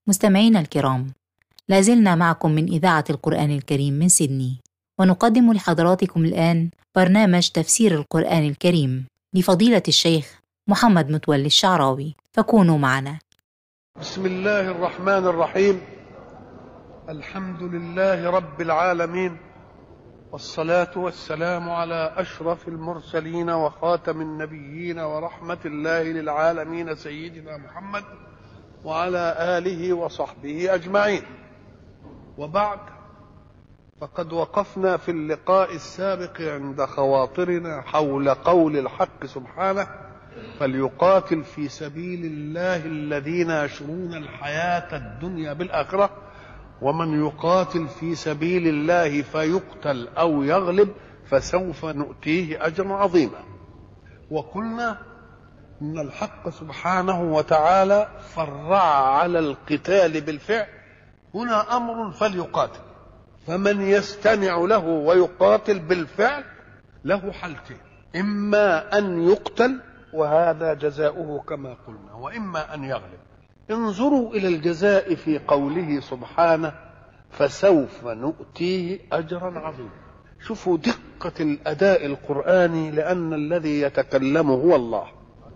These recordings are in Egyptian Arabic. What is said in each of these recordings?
مستمعينا الكرام لازلنا معكم من إذاعة القرآن الكريم من سيدني ونقدم لحضراتكم الآن برنامج تفسير القرآن الكريم لفضيلة الشيخ محمد متولي الشعراوي فكونوا معنا بسم الله الرحمن الرحيم الحمد لله رب العالمين والصلاة والسلام على أشرف المرسلين وخاتم النبيين ورحمة الله للعالمين سيدنا محمد وعلى آله وصحبه أجمعين وبعد فقد وقفنا في اللقاء السابق عند خواطرنا حول قول الحق سبحانه فليقاتل في سبيل الله الذين يشرون الحياة الدنيا بالآخرة ومن يقاتل في سبيل الله فيقتل أو يغلب فسوف نؤتيه أجرا عظيما وقلنا ان الحق سبحانه وتعالى فرع على القتال بالفعل هنا امر فليقاتل فمن يستمع له ويقاتل بالفعل له حالتين اما ان يقتل وهذا جزاؤه كما قلنا واما ان يغلب انظروا الى الجزاء في قوله سبحانه فسوف نؤتيه اجرا عظيما شوفوا دقه الاداء القراني لان الذي يتكلم هو الله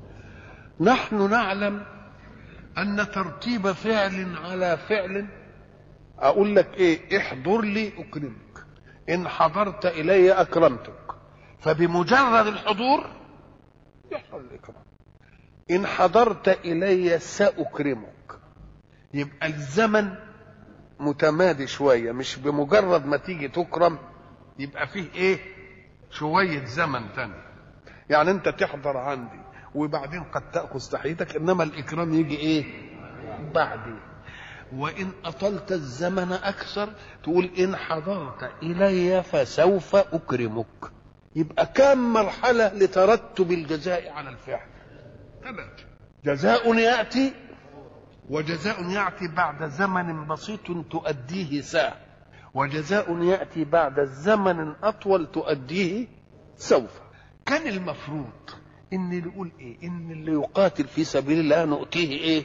نحن نعلم ان ترتيب فعل على فعل اقول لك ايه احضر لي اكرمك ان حضرت الي اكرمتك فبمجرد الحضور يحصل الاكرام ان حضرت الي ساكرمك يبقى الزمن متمادي شويه مش بمجرد ما تيجي تكرم يبقى فيه ايه شويه زمن تاني يعني انت تحضر عندي وبعدين قد تأخذ تحيتك إنما الإكرام يجي إيه بعدين وإن أطلت الزمن أكثر تقول إن حضرت إلي فسوف أكرمك يبقى كم مرحلة لترتب الجزاء على الفعل ثلاثة جزاء يأتي وجزاء يأتي بعد زمن بسيط تؤديه ساعة وجزاء يأتي بعد زمن أطول تؤديه سوف كان المفروض ان اللي يقول ايه ان اللي يقاتل في سبيل الله نؤتيه ايه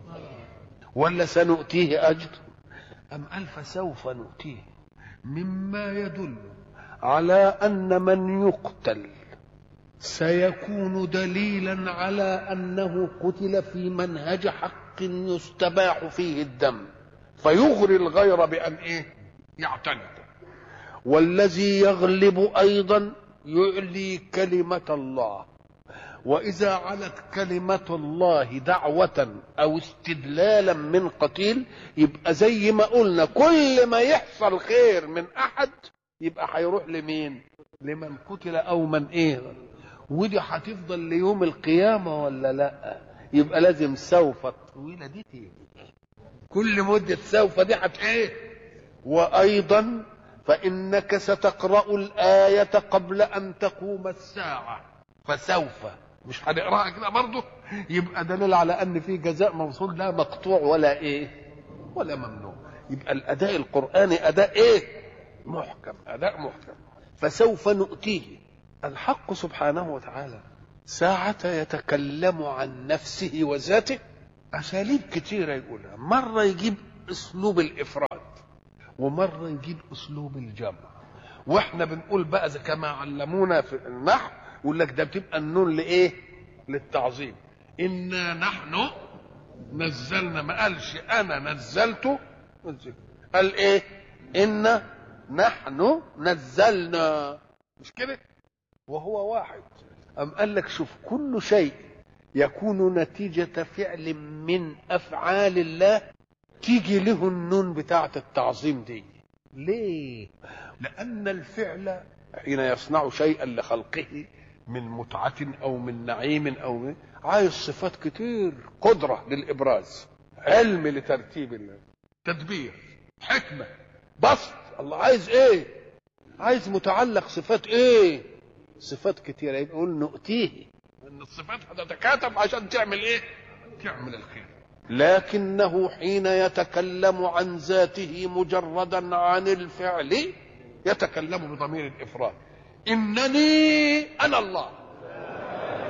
ولا سنؤتيه اجر ام قال فسوف نؤتيه مما يدل على ان من يقتل سيكون دليلا على انه قتل في منهج حق يستباح فيه الدم فيغري الغير بان ايه يعتنق والذي يغلب ايضا يعلي كلمه الله واذا علت كلمه الله دعوه او استدلالا من قتيل يبقى زي ما قلنا كل ما يحصل خير من احد يبقى هيروح لمين لمن قتل او من ايه ودي هتفضل ليوم القيامه ولا لا يبقى لازم سوف الطويله دي تيجي كل مده سوف دي هت ايه وايضا فانك ستقرا الايه قبل ان تقوم الساعه فسوف مش هنقراها كده برضه يبقى دليل على ان في جزاء موصول لا مقطوع ولا ايه ولا ممنوع يبقى الاداء القراني اداء ايه محكم اداء محكم فسوف نؤتيه الحق سبحانه وتعالى ساعة يتكلم عن نفسه وذاته أساليب كثيرة يقولها مرة يجيب أسلوب الإفراد ومرة يجيب أسلوب الجمع وإحنا بنقول بقى كما علمونا في النحو يقول لك ده بتبقى النون لايه للتعظيم انا نحن نزلنا ما قالش انا نزلته قال ايه انا نحن نزلنا مش كده وهو واحد ام قال لك شوف كل شيء يكون نتيجة فعل من أفعال الله تيجي له النون بتاعة التعظيم دي ليه؟ لأن الفعل حين يصنع شيئا لخلقه من متعة أو من نعيم أو من عايز صفات كتير قدرة للإبراز علم لترتيب الله تدبير حكمة بسط الله عايز إيه عايز متعلق صفات إيه صفات كتيرة يبقى يقول نؤتيه إن الصفات هتتكاتب عشان تعمل إيه تعمل الخير لكنه حين يتكلم عن ذاته مجردا عن الفعل يتكلم بضمير الإفراد انني انا الله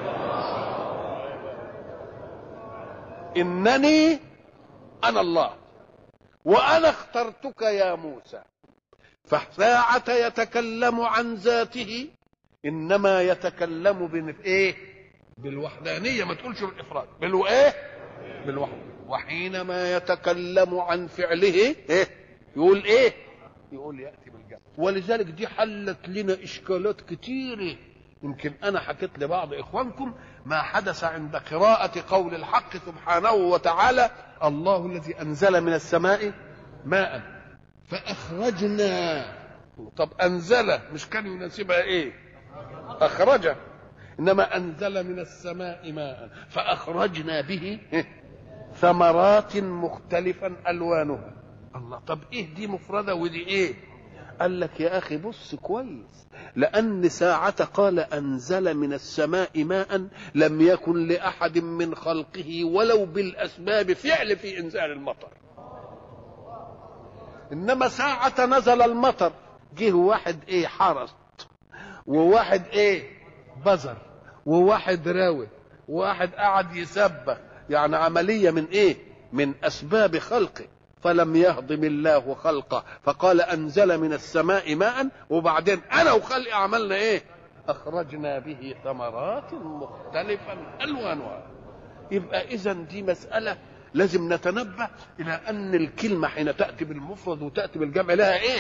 انني انا الله وانا اخترتك يا موسى فساعة يتكلم عن ذاته انما يتكلم بايه بالوحدانية ما تقولش بالافراد بالو ايه بالوحدة وحينما يتكلم عن فعله ايه يقول ايه يقول ياتي بالجمع ولذلك دي حلت لنا اشكالات كتيره يمكن انا حكيت لبعض اخوانكم ما حدث عند قراءه قول الحق سبحانه وتعالى الله الذي انزل من السماء ماء فاخرجنا طب انزل مش كان يناسبها ايه اخرج انما انزل من السماء ماء فاخرجنا به ثمرات مختلفا الوانها الله طب ايه دي مفردة ودي ايه قال لك يا اخي بص كويس لان ساعة قال انزل من السماء ماء لم يكن لاحد من خلقه ولو بالاسباب فعل في انزال المطر انما ساعة نزل المطر جه واحد ايه حرس وواحد ايه بزر وواحد راوي وواحد قعد يسبح يعني عملية من ايه من اسباب خلقه فلم يهضم الله خلقه فقال انزل من السماء ماء وبعدين انا وخلقي عملنا ايه اخرجنا به ثمرات مختلفا الوانها يبقى اذا دي مساله لازم نتنبه الى ان الكلمه حين تاتي بالمفرد وتاتي بالجمع لها ايه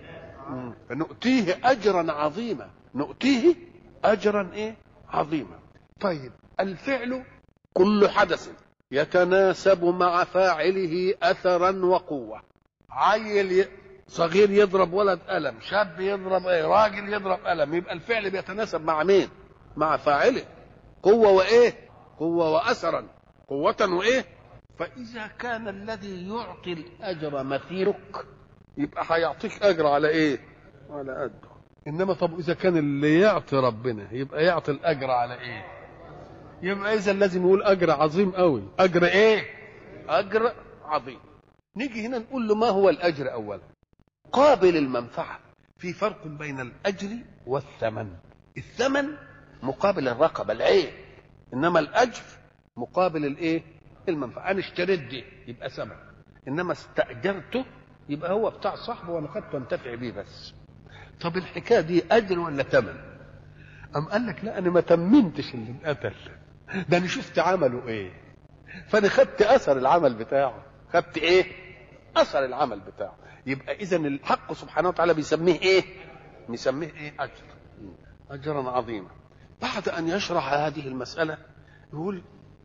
نؤتيه اجرا عظيما نؤتيه اجرا ايه عظيما طيب الفعل كل حدث يتناسب مع فاعله اثرا وقوه عيل ي... صغير يضرب ولد قلم شاب يضرب ايه راجل يضرب قلم يبقى الفعل بيتناسب مع مين مع فاعله قوه وايه قوه واثرا قوه وايه فاذا كان الذي يعطي الاجر مثيرك يبقى هيعطيك اجر على ايه على قده انما طب اذا كان اللي يعطي ربنا يبقى يعطي الاجر على ايه يبقى اذا لازم يقول اجر عظيم قوي اجر ايه اجر عظيم نيجي هنا نقول له ما هو الاجر اولا قابل المنفعه في فرق بين الاجر والثمن الثمن مقابل الرقبه العين انما الاجر مقابل الايه المنفعه انا اشتريت دي يبقى ثمن انما استاجرته يبقى هو بتاع صاحبه وانا خدته انتفع بيه بس طب الحكايه دي اجر ولا ثمن أم قال لك لا أنا ما تممتش اللي انقتل ده أنا شفت عمله إيه فأنا خدت أثر العمل بتاعه خدت إيه أثر العمل بتاعه يبقى إذا الحق سبحانه وتعالى بيسميه إيه بيسميه إيه أجر أجرا عظيما بعد أن يشرح هذه المسألة يقول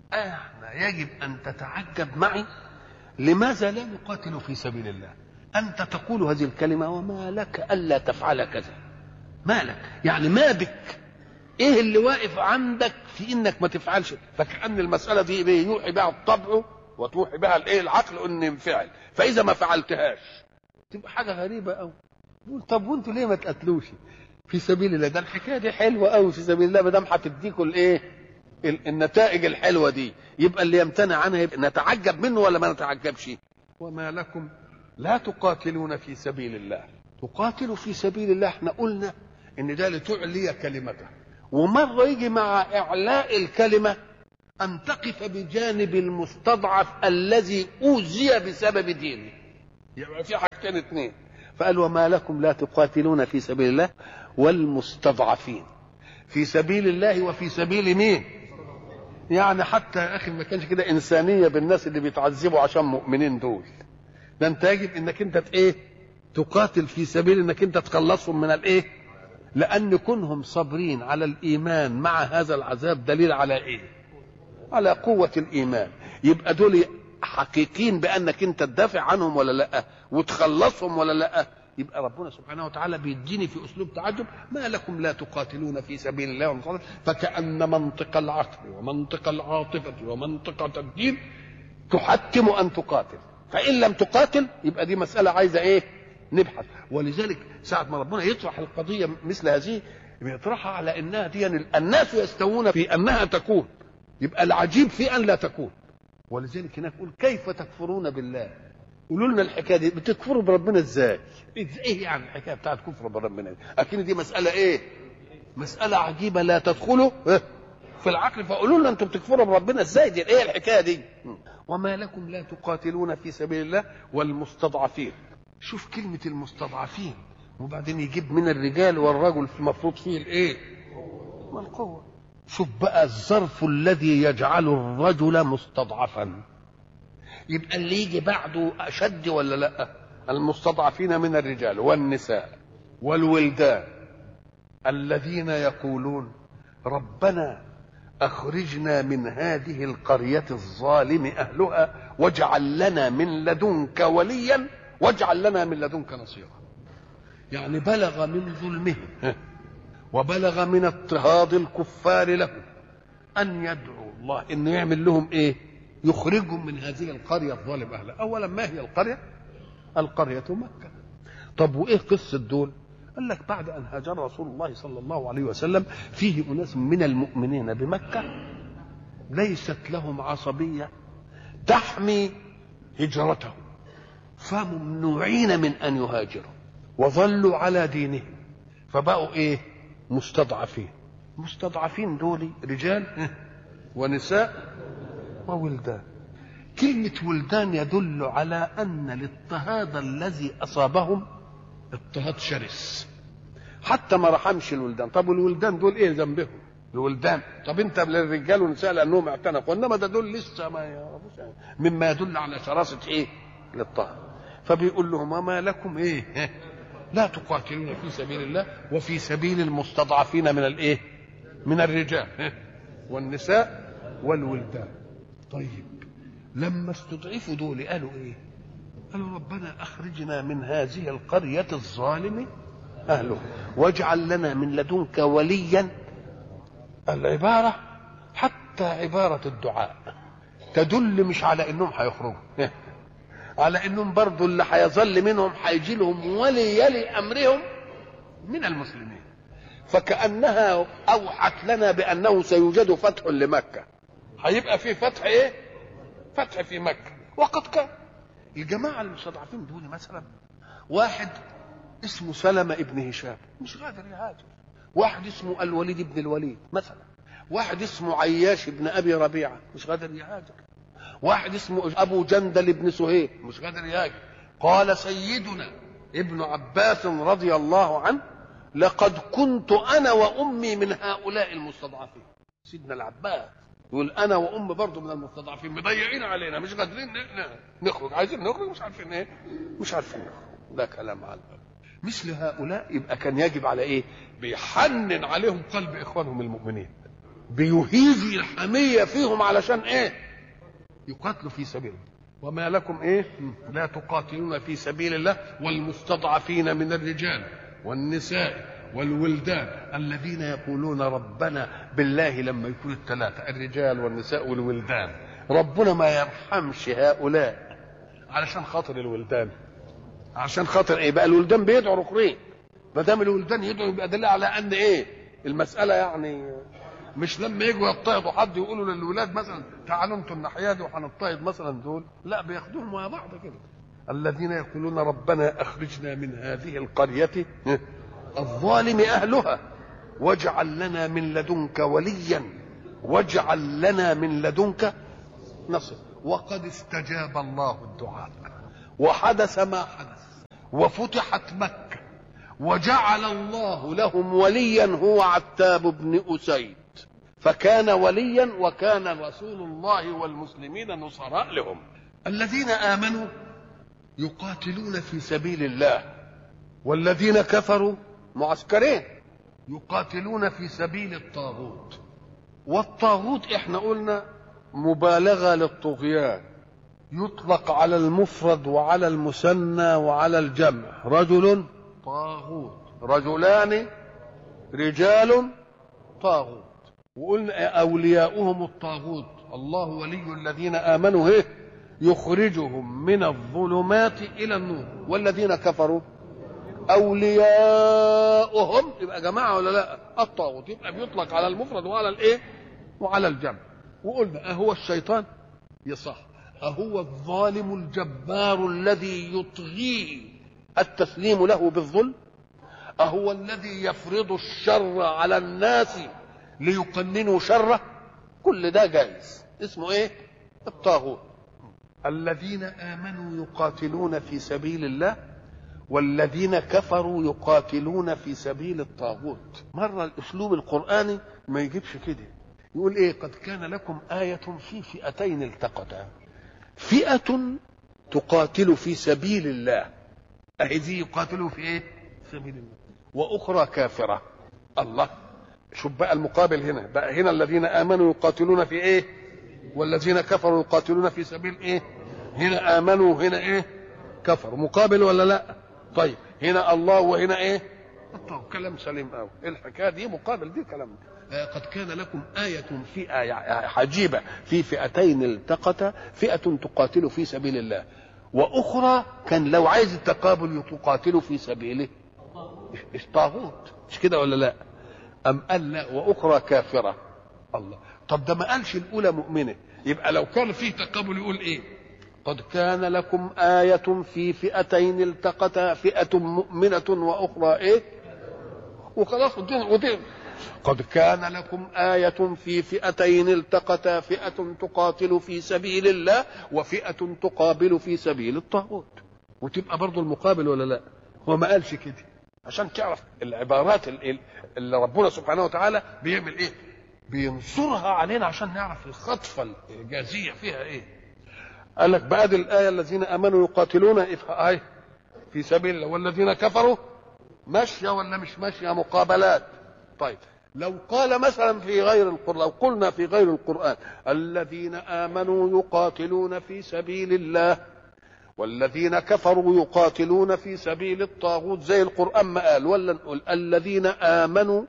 أنا يجب أن تتعجب معي لماذا لا نقاتل في سبيل الله أنت تقول هذه الكلمة وما لك ألا تفعل كذا ما لك يعني ما بك ايه اللي واقف عندك في انك ما تفعلش فكأن المسألة دي يوحي بها الطبع وتوحي بها الايه العقل ان ينفعل فاذا ما فعلتهاش تبقى حاجة غريبة قوي طب وانتوا ليه ما تقتلوش في سبيل الله ده الحكاية دي حلوة قوي في سبيل الله ما دام هتديكوا الايه النتائج الحلوة دي يبقى اللي يمتنع عنها يبقى نتعجب منه ولا ما نتعجبش وما لكم لا تقاتلون في سبيل الله تقاتلوا في سبيل الله احنا قلنا ان ده لتعلي كلمته ومرة يجي مع إعلاء الكلمة أن تقف بجانب المستضعف الذي أوذي بسبب دينه يبقى في حاجتين اثنين فقال وما لكم لا تقاتلون في سبيل الله والمستضعفين في سبيل الله وفي سبيل مين يعني حتى يا اخي ما كانش كده انسانيه بالناس اللي بيتعذبوا عشان مؤمنين دول ده انت يجب انك انت ايه تقاتل في سبيل انك انت تخلصهم من الايه لأن كونهم صابرين على الإيمان مع هذا العذاب دليل على إيه؟ على قوة الإيمان يبقى دول حقيقين بأنك أنت تدافع عنهم ولا لأ وتخلصهم ولا لأ يبقى ربنا سبحانه وتعالى بيديني في أسلوب تعجب ما لكم لا تقاتلون في سبيل الله ومصالح فكأن منطق العقل ومنطق العاطفة ومنطقة الدين تحتم أن تقاتل فإن لم تقاتل يبقى دي مسألة عايزة إيه؟ نبحث ولذلك ساعة ما ربنا يطرح القضية مثل هذه بيطرحها على انها دي الناس يستوون في انها تكون يبقى العجيب في ان لا تكون ولذلك هناك يقول كيف تكفرون بالله قولوا لنا الحكايه دي بتكفروا بربنا ازاي؟ ايه يعني الحكايه بتاعت كفر بربنا دي؟ اكيد دي مساله ايه؟ مساله عجيبه لا تدخلوا في العقل فقولوا لنا انتم بتكفروا بربنا ازاي دي؟ ايه الحكايه دي؟ وما لكم لا تقاتلون في سبيل الله والمستضعفين شوف كلمة المستضعفين وبعدين يجيب من الرجال والرجل في المفروض فيه الايه ما القوة شوف بقى الظرف الذي يجعل الرجل مستضعفا يبقى اللي يجي بعده أشد ولا لا المستضعفين من الرجال والنساء والولدان الذين يقولون ربنا اخرجنا من هذه القريه الظالم اهلها واجعل لنا من لدنك وليا واجعل لنا من لدنك نصيرا يعني بلغ من ظلمهم وبلغ من اضطهاد الكفار له ان يدعو الله انه يعمل لهم ايه يخرجهم من هذه القريه الظالم اهلها اولا ما هي القريه القريه مكه طب وايه قصه دول قال لك بعد ان هاجر رسول الله صلى الله عليه وسلم فيه اناس من المؤمنين بمكه ليست لهم عصبيه تحمي هجرتهم فممنوعين من ان يهاجروا وظلوا على دينهم فبقوا ايه مستضعفين مستضعفين دول رجال ونساء وولدان كلمة ولدان يدل على أن الاضطهاد الذي أصابهم اضطهاد شرس حتى ما رحمش الولدان طب الولدان دول ايه ذنبهم الولدان طب انت للرجال والنساء لانهم اعتنقوا انما ده دول لسه ما يعرفوش مما يدل على شراسه ايه الاضطهاد فبيقول لهم وما لكم ايه لا تقاتلون في سبيل الله وفي سبيل المستضعفين من الايه من الرجال والنساء والولدان طيب لما استضعفوا دول قالوا ايه قالوا ربنا اخرجنا من هذه القريه الظالم اهله واجعل لنا من لدنك وليا العباره حتى عباره الدعاء تدل مش على انهم هيخرجوا على انهم برضو اللي هيظل منهم هيجي لهم ولي يلي امرهم من المسلمين فكانها اوحت لنا بانه سيوجد فتح لمكه هيبقى في فتح ايه فتح في مكه وقد كان الجماعه المستضعفين دول مثلا واحد اسمه سلمة ابن هشام مش قادر يهاجر واحد اسمه الوليد بن الوليد مثلا واحد اسمه عياش بن ابي ربيعه مش قادر يهاجر واحد اسمه ابو جندل بن سهيل مش قادر يهاجر قال سيدنا ابن عباس رضي الله عنه لقد كنت انا وامي من هؤلاء المستضعفين سيدنا العباس يقول انا وام برضه من المستضعفين مضيعين علينا مش قادرين نخرج عايزين نخرج مش عارفين ايه مش عارفين نخرج ده كلام على الباب مثل هؤلاء يبقى كان يجب على ايه بيحنن عليهم قلب اخوانهم المؤمنين بيهيج الحميه فيهم علشان ايه يقاتلوا في سبيل الله وما لكم ايه لا تقاتلون في سبيل الله والمستضعفين من الرجال والنساء والولدان الذين يقولون ربنا بالله لما يكون الثلاثة الرجال والنساء والولدان ربنا ما يرحمش هؤلاء علشان خاطر الولدان عشان خاطر ايه بقى الولدان بيدعوا ركرين ما دام الولدان يدعوا يبقى دليل على ان ايه المسألة يعني مش لما يجوا يضطهدوا حد يقولوا للولاد مثلا تعالوا انتوا الناحيه دي وهنضطهد مثلا دول لا بياخدوهم مع بعض كده الذين يقولون ربنا اخرجنا من هذه القريه الظالم اهلها واجعل لنا من لدنك وليا واجعل لنا من لدنك نصر وقد استجاب الله الدعاء وحدث ما حدث وفتحت مكه وجعل الله لهم وليا هو عتاب بن اسيد فكان وليا وكان رسول الله والمسلمين نصراء لهم الذين امنوا يقاتلون في سبيل الله والذين كفروا معسكرين يقاتلون في سبيل الطاغوت والطاغوت احنا قلنا مبالغه للطغيان يطلق على المفرد وعلى المثنى وعلى الجمع رجل طاغوت رجلان رجال طاغوت وقلنا اولياؤهم الطاغوت الله ولي الذين امنوا ايه يخرجهم من الظلمات الى النور والذين كفروا اولياؤهم يبقى جماعه ولا لا الطاغوت يبقى بيطلق على المفرد وعلى الايه وعلى الجمع وقلنا اهو الشيطان يصح اهو الظالم الجبار الذي يطغيه التسليم له بالظلم اهو الذي يفرض الشر على الناس ليقننوا شره كل ده جائز اسمه ايه الطاغوت الذين امنوا يقاتلون في سبيل الله والذين كفروا يقاتلون في سبيل الطاغوت مره الاسلوب القراني ما يجيبش كده يقول ايه قد كان لكم آية في فئتين التقتا فئة تقاتل في سبيل الله اهي دي يقاتلوا في ايه سبيل الله واخرى كافرة الله شوف بقى المقابل هنا بقى هنا الذين امنوا يقاتلون في ايه والذين كفروا يقاتلون في سبيل ايه هنا امنوا هنا ايه كفروا مقابل ولا لا طيب هنا الله وهنا ايه طب كلام سليم قوي الحكايه دي مقابل دي كلام قد كان لكم آية في آية عجيبة في فئتين التقتا فئة تقاتل في سبيل الله وأخرى كان لو عايز التقابل تقاتل في سبيله طاغوت مش كده ولا لا؟ أم قال لا وأخرى كافرة الله طب ده ما قالش الأولى مؤمنة يبقى لو كان فيه تقابل يقول إيه؟ قد كان لكم آية في فئتين التقتا فئة مؤمنة وأخرى إيه؟ وخلاص ودين قد كان لكم آية في فئتين التقتا فئة تقاتل في سبيل الله وفئة تقابل في سبيل الطاغوت وتبقى برضه المقابل ولا لا هو ما قالش كده عشان تعرف العبارات اللي ربنا سبحانه وتعالى بيعمل ايه بينصرها علينا عشان نعرف الخطفة الإعجازية فيها ايه قال لك بعد الآية الذين آمنوا يقاتلون إيه في سبيل الله والذين كفروا ماشية ولا مش ماشية مقابلات طيب لو قال مثلا في غير القرآن لو قلنا في غير القرآن الذين آمنوا يقاتلون في سبيل الله والذين كفروا يقاتلون في سبيل الطاغوت زي القرآن ما قال ولا نقول الذين آمنوا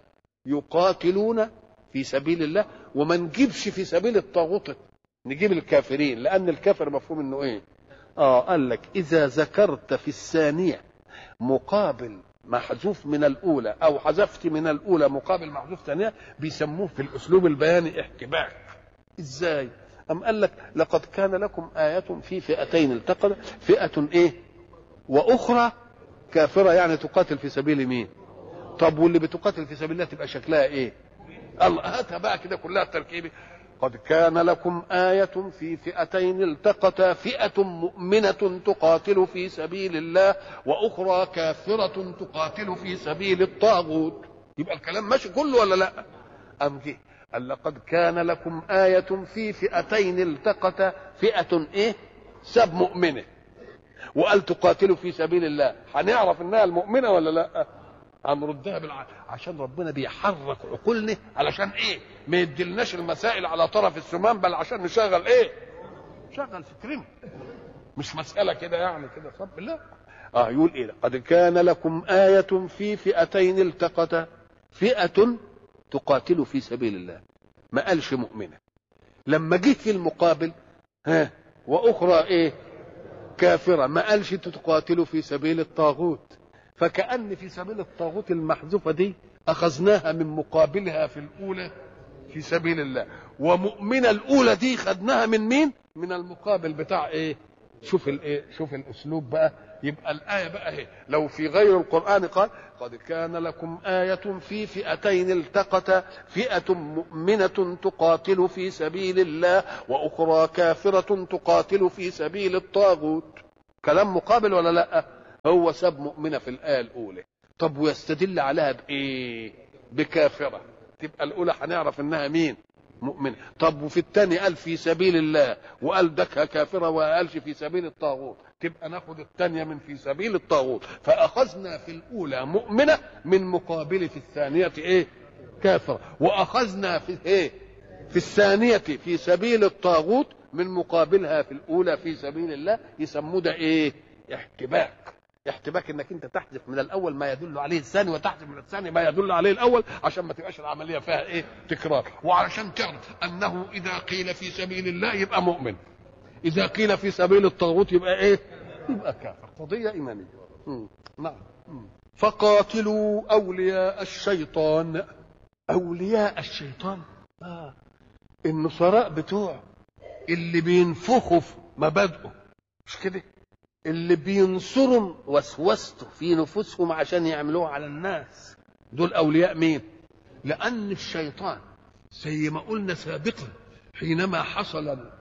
يقاتلون في سبيل الله وما نجيبش في سبيل الطاغوت نجيب الكافرين لأن الكافر مفهوم انه ايه؟ اه قال لك إذا ذكرت في الثانية مقابل محذوف من الأولى أو حذفت من الأولى مقابل محذوف ثانية بيسموه في الأسلوب البياني احتباك إزاي؟ أم قال لك لقد كان لكم آية في فئتين التقت فئة إيه؟ وأخرى كافرة يعني تقاتل في سبيل مين؟ طب واللي بتقاتل في سبيل الله تبقى شكلها إيه؟ الله هاتها بقى كده كلها تركيبي قد كان لكم آية في فئتين التقتا فئة مؤمنة تقاتل في سبيل الله وأخرى كافرة تقاتل في سبيل الطاغوت يبقى الكلام ماشي كله ولا لا أم جه قال لقد كان لكم آية في فئتين التقتا فئة إيه سب مؤمنة وقال تقاتلوا في سبيل الله هنعرف انها المؤمنه ولا لا هنردها بالع... عشان ربنا بيحرك عقولنا علشان ايه ما يدلناش المسائل على طرف السمان بل عشان نشغل ايه شغل فكرنا مش مسألة كده يعني كده صب لا اه يقول ايه قد كان لكم آية في فئتين التقتا فئة تقاتل في سبيل الله ما قالش مؤمنة لما جه في المقابل ها واخرى ايه كافرة ما قالش تقاتلوا في سبيل الطاغوت فكأن في سبيل الطاغوت المحذوفة دي أخذناها من مقابلها في الأولى في سبيل الله ومؤمنة الأولى دي خدناها من مين؟ من المقابل بتاع إيه؟ شوف الإيه؟ شوف الأسلوب بقى يبقى الآية بقى اهي لو في غير القرآن قال قد كان لكم آية في فئتين التقتا فئة مؤمنة تقاتل في سبيل الله وأخرى كافرة تقاتل في سبيل الطاغوت كلام مقابل ولا لأ؟ هو ساب مؤمنة في الآية الأولى طب ويستدل عليها بإيه بكافرة تبقى الأولى هنعرف إنها مين مؤمنة طب وفي الثاني قال في سبيل الله وقال دكها كافرة وقالش في سبيل الطاغوت تبقى ناخد الثانية من في سبيل الطاغوت فأخذنا في الأولى مؤمنة من مقابل في الثانية إيه كافرة وأخذنا في إيه في الثانية في سبيل الطاغوت من مقابلها في الأولى في سبيل الله يسموه ده إيه احتباك احتباك انك انت تحذف من الاول ما يدل عليه الثاني وتحذف من الثاني ما يدل عليه الاول عشان ما تبقاش العمليه فيها ايه تكرار وعلشان تعرف انه اذا قيل في سبيل الله يبقى مؤمن اذا قيل في سبيل الطاغوت يبقى ايه يبقى كافر قضيه ايمانيه مم. نعم مم. فقاتلوا اولياء الشيطان اولياء الشيطان آه. النصراء بتوع اللي بينفخوا في مبادئه مش كده اللي بينصروا وسوسته في نفوسهم عشان يعملوها على الناس دول اولياء مين لان الشيطان زي ما قلنا سابقا حينما حصل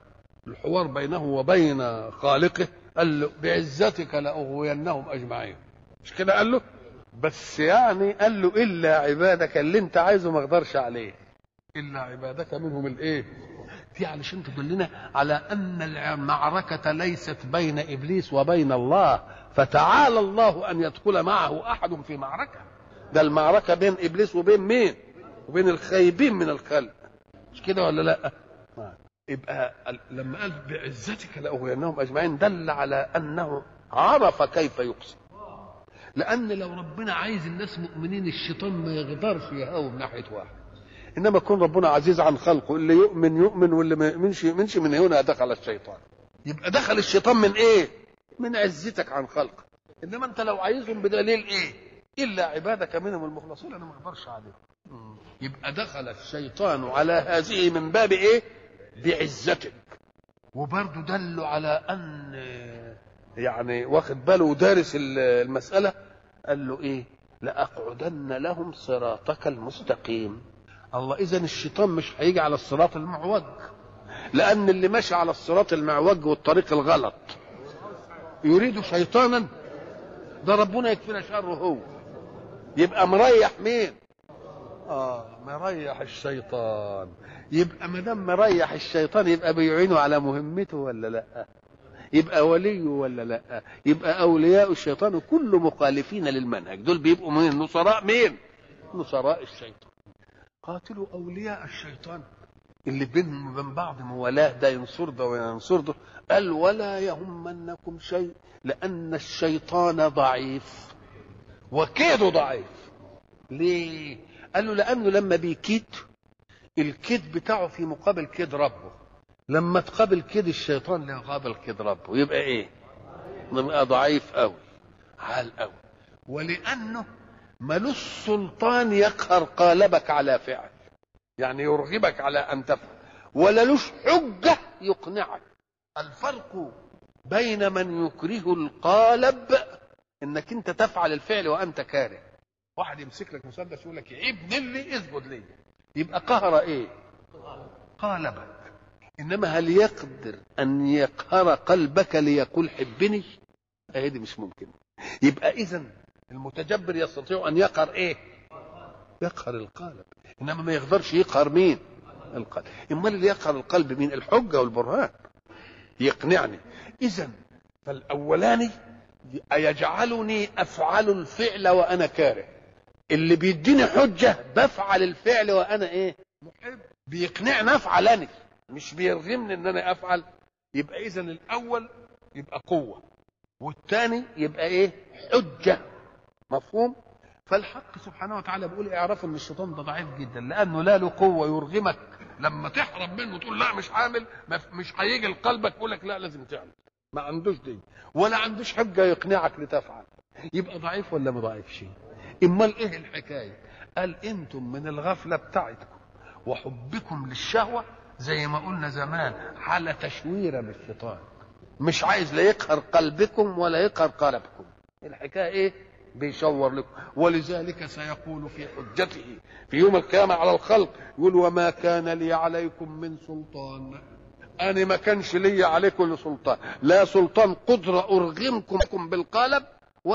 الحوار بينه وبين خالقه قال له بعزتك لاغوينهم اجمعين مش كده قال له بس يعني قال له الا عبادك اللي انت عايزه ما اقدرش عليه الا عبادك منهم الايه دي علشان تدلنا على ان المعركه ليست بين ابليس وبين الله فتعالى الله ان يدخل معه احد في معركه ده المعركه بين ابليس وبين مين وبين الخايبين من الخلق مش كده ولا لا يبقى لما قال بعزتك لاغوينهم اجمعين دل على انه عرف كيف يقسم لان لو ربنا عايز الناس مؤمنين الشيطان ما يقدرش يهاوم ناحيه واحد انما كون ربنا عزيز عن خلقه اللي يؤمن يؤمن واللي ما يؤمنش يؤمنش من هنا دخل الشيطان يبقى دخل الشيطان من ايه من عزتك عن خلقك انما انت لو عايزهم بدليل ايه الا عبادك منهم المخلصين انا ما اقدرش عليهم يبقى دخل الشيطان على هذه من باب ايه بعزتك وبرضه دلوا على ان يعني واخد باله ودارس المساله قال له ايه لاقعدن لهم صراطك المستقيم الله اذا الشيطان مش هيجي على الصراط المعوج لان اللي ماشي على الصراط المعوج والطريق الغلط يريد شيطانا ده ربنا يكفينا شره هو يبقى مريح مين اه مريح الشيطان يبقى ما دام مريح الشيطان يبقى بيعينه على مهمته ولا لا يبقى ولي ولا لا يبقى اولياء الشيطان كل مخالفين للمنهج دول بيبقوا من نصراء مين نصراء الشيطان قاتلوا اولياء الشيطان اللي بينهم وبين بعض موالاه ده ينصر ده وينصر ده قال ولا يهمنكم شيء لان الشيطان ضعيف وكيده ضعيف ليه قال له لانه لما بيكيد الكيد بتاعه في مقابل كيد ربه لما تقابل كيد الشيطان يقابل كيد ربه يبقى ايه يبقى ضعيف قوي عال قوي ولانه ملوش سلطان يقهر قالبك على فعل يعني يرغبك على ان تفعل ولا لوش حجه يقنعك الفرق بين من يكره القالب انك انت تفعل الفعل وانت كاره واحد يمسك لك مسدس يقول لك يا ابن اللي اسجد لي يبقى قهر ايه قالبك انما هل يقدر ان يقهر قلبك ليقول حبني اهي دي مش ممكن يبقى اذا المتجبر يستطيع ان يقهر ايه يقهر القالب انما ما يقدرش يقهر مين القلب امال اللي يقهر القلب مين الحجه والبرهان يقنعني اذا فالاولاني يجعلني افعل الفعل وانا كاره اللي بيديني حجه بفعل الفعل وانا ايه محب بيقنعني افعل انا مش بيرغمني ان انا افعل يبقى اذا الاول يبقى قوه والثاني يبقى ايه حجه مفهوم فالحق سبحانه وتعالى بيقول اعرفوا ان الشيطان ده ضعيف جدا لانه لا له قوه يرغمك لما تحرم منه تقول لا مش عامل مش هيجي لقلبك يقول لك لا لازم تعمل ما عندوش دي ولا عندوش حجه يقنعك لتفعل يبقى ضعيف ولا ما ضعيفش امال ايه الحكايه قال انتم من الغفله بتاعتكم وحبكم للشهوه زي ما قلنا زمان حالة تشويرة بالشيطان مش عايز لا يقهر قلبكم ولا يقهر قلبكم الحكاية ايه بيشور لكم ولذلك سيقول في حجته في يوم القيامة على الخلق يقول وما كان لي عليكم من سلطان أنا ما كانش لي عليكم سلطان لا سلطان قدرة أرغمكم بالقالب